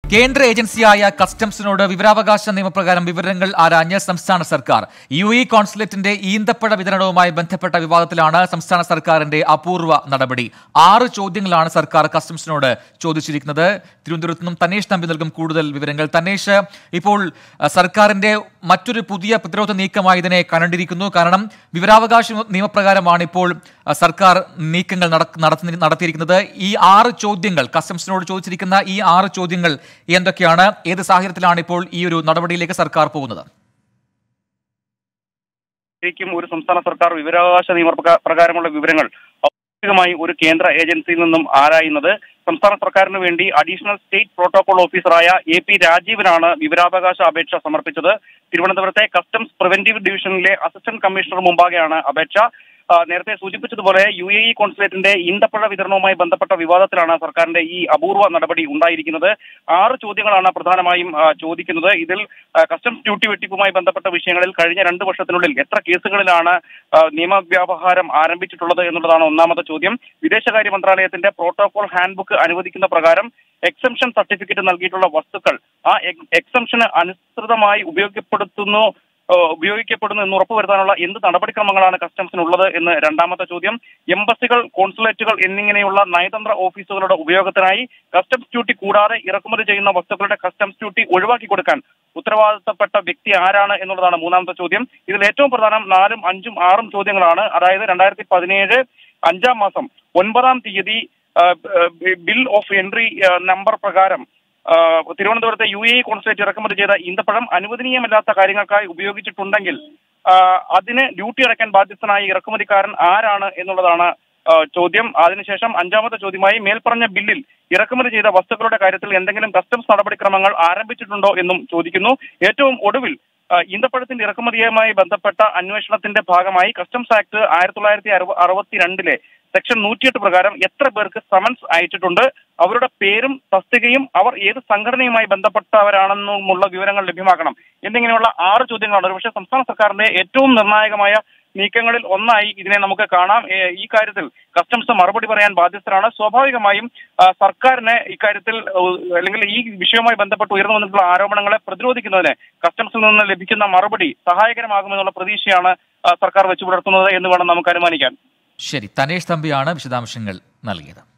കേന്ദ്ര ഏജൻസിയായ കസ്റ്റംസിനോട് വിവരാവകാശ നിയമപ്രകാരം വിവരങ്ങൾ ആരാഞ്ഞ് സംസ്ഥാന സർക്കാർ യു ഇ കോൺസുലേറ്റിന്റെ ഈന്തപ്പഴ വിതരണവുമായി ബന്ധപ്പെട്ട വിവാദത്തിലാണ് സംസ്ഥാന സർക്കാരിന്റെ അപൂർവ നടപടി ആറ് ചോദ്യങ്ങളാണ് സർക്കാർ കസ്റ്റംസിനോട് ചോദിച്ചിരിക്കുന്നത് തിരുവനന്തപുരത്ത് നിന്നും തനേഷ് തമ്പി നൽകും കൂടുതൽ വിവരങ്ങൾ തനേഷ് ഇപ്പോൾ അഹ്, സർക്കാരിന്റെ മറ്റൊരു പുതിയ പ്രതിരോധ നീക്കമായി ഇതിനെ കണ്ടിരിക്കുന്നു കാരണം വിവരാവകാശ നിയമപ്രകാരമാണ് ഇപ്പോൾ അഹ്, സർക്കാർ നീക്കങ്ങൾ നടക്ക- നടത്തി- നടത്തിയിരിക്കുന്നത് ഈ ആറ് ചോദ്യങ്ങൾ കസ്റ്റംസിനോട് ചോദിച്ചിരിക്കുന്ന ഈ ആറ് ചോദ്യങ്ങൾ എന്തൊക്കെയാണ് ഏത് സാഹചര്യത്തിലാണ് ഇപ്പോൾ ഈ ഒരു നടപടിയിലേക്ക് സർക്കാർ പോകുന്നത് ശരിക്കും ഒരു സംസ്ഥാന സർക്കാർ വിവരാവകാശ നിയമ പ്രകാ- പ്രകാരമുള്ള വിവരങ്ങൾ ഔദ്യോഗികമായി ഒരു കേന്ദ്ര ഏജൻസിയിൽ നിന്നും ആരായുന്നത് സംസ്ഥാന സർക്കാരിന് വേണ്ടി അഡീഷണൽ സ്റ്റേറ്റ് പ്രോട്ടോകോൾ ഓഫീസറായ എ പി രാജീവനാണ് വിവരാവകാശ അപേക്ഷ സമർപ്പിച്ചത് തിരുവനന്തപുരത്തെ കസ്റ്റംസ് പ്രിവന്റീവ് ഡിവിഷനിലെ അസിസ്റ്റന്റ് കമ്മീഷണർ മുമ്പാകെയാണ് അപേക്ഷ ആ, നേരത്തെ സൂചിപ്പിച്ചതുപോലെ യു എ ഇ കോൺസുലേറ്റിന്റെ ഈന്തപ്പഴ വിതരണവുമായി ബന്ധപ്പെട്ട വിവാദത്തിലാണ് സർക്കാരിന്റെ ഈ അപൂർവ നടപടി ഉണ്ടായിരിക്കുന്നത് ആറ് ചോദ്യങ്ങളാണ് പ്രധാനമായും ആ, ചോദിക്കുന്നത് ഇതിൽ ആ, കസ്റ്റംസ് ഡ്യൂട്ടി വെട്ടിപ്പുമായി ബന്ധപ്പെട്ട വിഷയങ്ങളിൽ കഴിഞ്ഞ രണ്ട് വർഷത്തിനുള്ളിൽ എത്ര കേസുകളിലാണ് ആ, നിയമവ്യാപഹാരം ആരംഭിച്ചിട്ടുള്ളത് എന്നുള്ളതാണ് ഒന്നാമത്തെ ചോദ്യം വിദേശകാര്യ മന്ത്രാലയത്തിന്റെ പ്രോട്ടോകോൾ ഹാൻഡ്ബുക്ക് അനുവദിക്കുന്ന പ്രകാരം എക്സംഷൻ സർട്ടിഫിക്കറ്റ് നൽകിയിട്ടുള്ള വസ്തുക്കൾ ആ എക്സംഷന് അനുസൃതമായി ഉപയോഗപ്പെടുത്തുന്നു ഏഹ് ഉപയോഗിക്കപ്പെടുന്നു എന്ന് ഉറപ്പുവരുത്താനുള്ള എന്ത് നടപടിക്രമങ്ങളാണ് കസ്റ്റംസിനുള്ളത് എന്ന് രണ്ടാമത്തെ ചോദ്യം എംബസികൾ കോൺസുലേറ്റുകൾ എന്നിങ്ങനെയുള്ള നയതന്ത്ര ഓഫീസുകളുടെ ഉപയോഗത്തിനായി കസ്റ്റംസ് ഡ്യൂട്ടി കൂടാതെ ഇറക്കുമതി ചെയ്യുന്ന വസ്തുക്കളുടെ കസ്റ്റംസ് ഡ്യൂട്ടി ഒഴിവാക്കി കൊടുക്കാൻ ഉത്തരവാദിത്തപ്പെട്ട വ്യക്തി ആരാണ് എന്നുള്ളതാണ് മൂന്നാമത്തെ ചോദ്യം ഇതിൽ ഏറ്റവും പ്രധാനം നാലും അഞ്ചും ആറും ചോദ്യങ്ങളാണ് അതായത് രണ്ടായിരത്തി പതിനേഴ് അഞ്ചാം മാസം ഒൻപതാം തീയതി ബിൽ ഓഫ് എൻട്രി നമ്പർ പ്രകാരം ആ, തിരുവനന്തപുരത്തെ യു എ കോൺസുലേറ്റ് ഇറക്കുമതി ചെയ്ത ഈന്തപ്പഴം അനുവദനീയമല്ലാത്ത കാര്യങ്ങൾക്കായി ഉപയോഗിച്ചിട്ടുണ്ടെങ്കിൽ ആ, അതിന് ഡ്യൂട്ടി അടയ്ക്കാൻ ബാധ്യസ്ഥനായ ഇറക്കുമതിക്കാരൻ ആരാണ് എന്നുള്ളതാണ് ആ, ചോദ്യം അതിനുശേഷം അഞ്ചാമത്തെ ചോദ്യമായി മേൽപ്പറഞ്ഞ ബില്ലിൽ ഇറക്കുമതി ചെയ്ത വസ്തുക്കളുടെ കാര്യത്തിൽ എന്തെങ്കിലും കസ്റ്റംസ് നടപടിക്രമങ്ങൾ ആരംഭിച്ചിട്ടുണ്ടോ എന്നും ചോദിക്കുന്നു ഏറ്റവും ഒടുവിൽ ആ, ഈന്തപ്പഴത്തിന്റെ ഇറക്കുമതിയുമായി ബന്ധപ്പെട്ട അന്വേഷണത്തിന്റെ ഭാഗമായി കസ്റ്റംസ് ആക്ട് ആയിരത്തി തൊള്ളായിരത്തി അറുപത്തിരണ്ടിലെ സെക്ഷൻ നൂറ്റിയെട്ട് പ്രകാരം എത്ര പേർക്ക് സമൻസ് അയച്ചിട്ടുണ്ട് അവരുടെ പേരും തസ്തികയും അവർ ഏത് സംഘടനയുമായി ബന്ധപ്പെട്ടവരാണെന്നുമുള്ള വിവരങ്ങൾ ലഭ്യമാക്കണം എന്നിങ്ങനെയുള്ള ആറ് ചോദ്യങ്ങളാണ് പക്ഷേ സംസ്ഥാന സർക്കാരിന്റെ ഏറ്റവും നിർണായകമായ നീക്കങ്ങളിൽ ഒന്നായി ഇതിനെ നമുക്ക് കാണാം ഏ, ഈ കാര്യത്തിൽ കസ്റ്റംസ് മറുപടി പറയാൻ ബാധ്യസ്ഥരാണ് സ്വാഭാവികമായും ആ, സർക്കാരിന് ഇക്കാര്യത്തിൽ ഏ, അല്ലെങ്കിൽ ഈ വിഷയവുമായി ബന്ധപ്പെട്ട് ഉയർന്നു വന്നിട്ടുള്ള ആരോപണങ്ങളെ പ്രതിരോധിക്കുന്നതിന് കസ്റ്റംസിൽ നിന്ന് ലഭിക്കുന്ന മറുപടി സഹായകരമാകുമെന്നുള്ള പ്രതീക്ഷയാണ് ആ, സർക്കാർ വെച്ചു പുലർത്തുന്നത് എന്ന് വേണം നമുക്ക് അനുമാനിക്കാൻ ശരി തനേഷ് തമ്പിയാണ് വിശദാംശങ്ങൾ നൽകിയത്